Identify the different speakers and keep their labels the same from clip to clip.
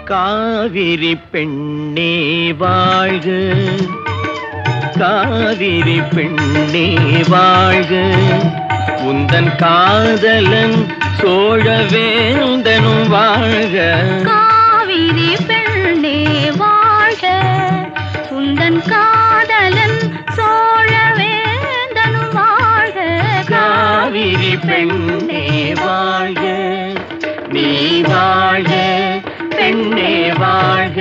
Speaker 1: காவிரி பெண்ணே வாழ்க காவிரி பெண்ணே வாழ்க உந்தன் காதலன் சோழவேந்தனும் வாழ்க
Speaker 2: காவிரி பெண்ணே வாழ்க உந்தன் காதலன் சோழவேந்தனும் வாழ்க
Speaker 1: காவிரி பெண்ணே வாழ்க நீ வாழ்க பெண்ணே வாழ்க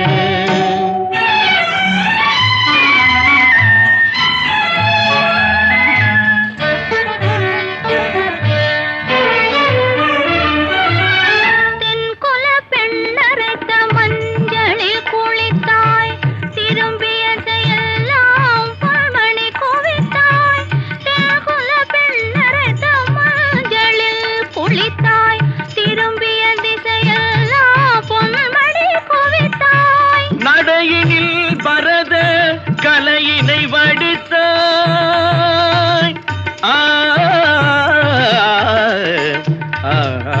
Speaker 2: தென்குல பெண்ணரைத்த மஞ்சளில் குளித்தாய் திரும்பியதையெல்லாம் பொன்மணி குவித்தாய் தென்குல பெண்ணரைத்த மஞ்சளில் குளித்தாய் திரும்பிய திசையெல்லாம் பொன்மணி குவித்தாய்
Speaker 1: நடையினில் பரத கலையினை வடித்தாய் ஆ, ஆ,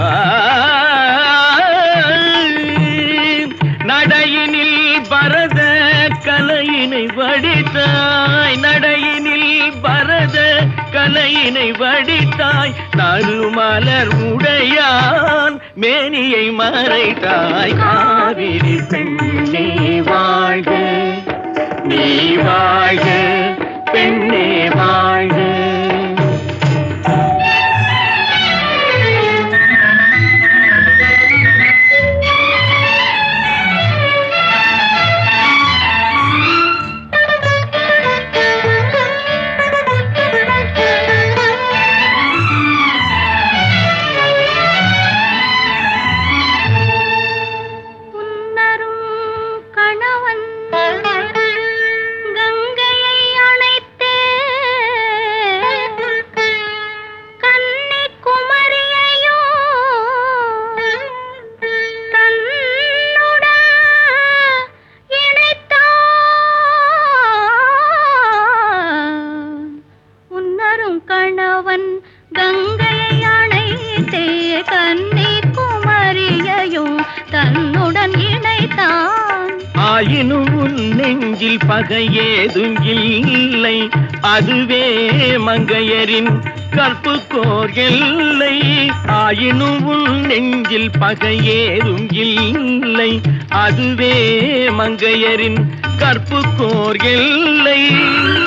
Speaker 1: நடையினில் பரத கலையினை வடித்தாய் நடையினில் பரத கலையினை வடித்தாய் நறுமலர் உடையான் மேனியை மறைத்தாய் காவிரி பெண்ணே வாழ்க நீ வாழ்க பெண்ணே வாழ்க
Speaker 2: உன்னரும் கணவன் கங்கையை அணைத்தே கன்னி குமரியையோ தன்னுடன் இணைத்தான் உன்னரும் கணவன் கங்கையை அணைத்தே கன்னி குமரியையும் தன்னுடன் இணைத்தான்
Speaker 1: ஆயினும் உன் நெஞ்சில் பகை ஏதும் இல்லை அதுவே மங்கையரின் கற்புக்கோர் எல்லை ஆயினும் உன் நெஞ்சில் பகை ஏதும் இல்லை அதுவே மங்கையரின் கற்புக்கோர் எல்லை